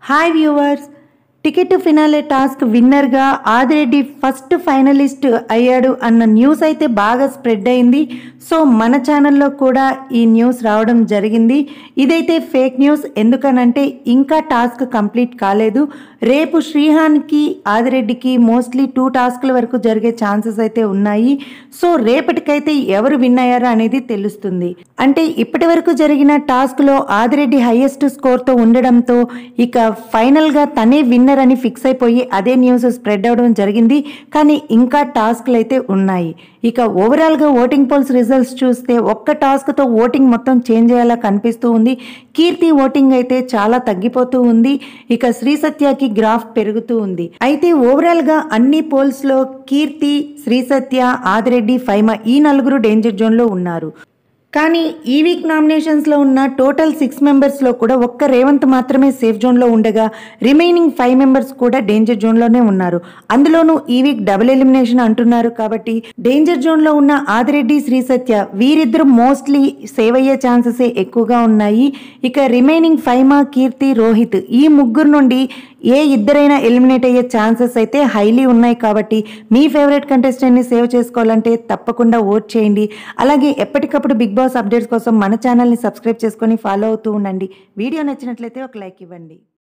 hi viewers ticket finale task విన్నర్గా Adireddy first finalist అయ్యాడు అన్న న్యూస్ అయితే బాగా స్ప్రెడ్ అయింది సో మన ఛానల్లో కూడా ఈ న్యూస్ రావడం జరిగింది ఇదైతే ఫేక్ న్యూస్ ఎందుకనంటే ఇంకా టాస్క్ కంప్లీట్ కాలేదు రేపు శ్రీహాన్కి ఆదిరెడ్డికి మోస్ట్లీ టూ టాస్క్ల వరకు జరిగే ఛాన్సెస్ అయితే ఉన్నాయి సో రేపటికైతే ఎవరు విన్ అయ్యారో అనేది తెలుస్తుంది అంటే ఇప్పటి వరకు జరిగిన టాస్క్లో ఆదిరెడ్డి హైయెస్ట్ స్కోర్తో ఉండడంతో ఇక ఫైనల్గా తనే విన్నర్ అని ఫిక్స్ అయిపోయి అదే న్యూస్ స్ప్రెడ్ అవడం జరిగింది కానీ ఇంకా టాస్క్లు అయితే ఉన్నాయి ఇక ఓవరాల్గా ఓటింగ్ పోల్స్ రిజల్ట్స్ చూస్తే ఒక్క టాస్క్తో ఓటింగ్ మొత్తం చేంజ్ అయ్యేలా కనిపిస్తూ ఉంది కీర్తి ఓటింగ్ అయితే చాలా తగ్గిపోతూ ఉంది ఇక శ్రీ సత్యకి గ్రాఫ్ పెరుగుతూ ఉంది అయితే ఓవరాల్గా అన్ని పోల్స్లో కీర్తి శ్రీ సత్య ఆదిరెడ్డి ఫైమా ఈ నలుగురు డేంజర్ జోన్లో ఉన్నారు కానీ ఈ వీక్ నామినేషన్స్లో ఉన్న టోటల్ సిక్స్ మెంబర్స్లో కూడా ఒక్క రేవంత్ మాత్రమే సేఫ్ జోన్లో ఉండగా రిమైనింగ్ ఫైవ్ మెంబర్స్ కూడా డేంజర్ జోన్లోనే ఉన్నారు అందులోనూ ఈ వీక్ డబుల్ ఎలిమినేషన్ అంటున్నారు కాబట్టి డేంజర్ జోన్లో ఉన్న ఆదిరెడ్డి శ్రీ సత్య వీరిద్దరు మోస్ట్లీ సేవ్ అయ్యే ఛాన్సెస్ ఎక్కువగా ఉన్నాయి ఇక రిమైనింగ్ ఫైమా కీర్తి రోహిత్ ఈ ముగ్గురు నుండి ఏ ఇద్దరైనా ఎలిమినేట్ అయ్యే ఛాన్సెస్ అయితే హైలీ ఉన్నాయి కాబట్టి మీ ఫేవరెట్ కంటెస్టెంట్ని సేవ్ చేసుకోవాలంటే తప్పకుండా ఓట్ చేయండి అలాగే ఎప్పటికప్పుడు బిగ్ బాస్ అప్డేట్స్ కోసం మన ఛానల్ని సబ్స్క్రైబ్ చేసుకొని ఫాలో అవుతూ ఉండండి వీడియో నచ్చినట్లయితే ఒక లైక్ ఇవ్వండి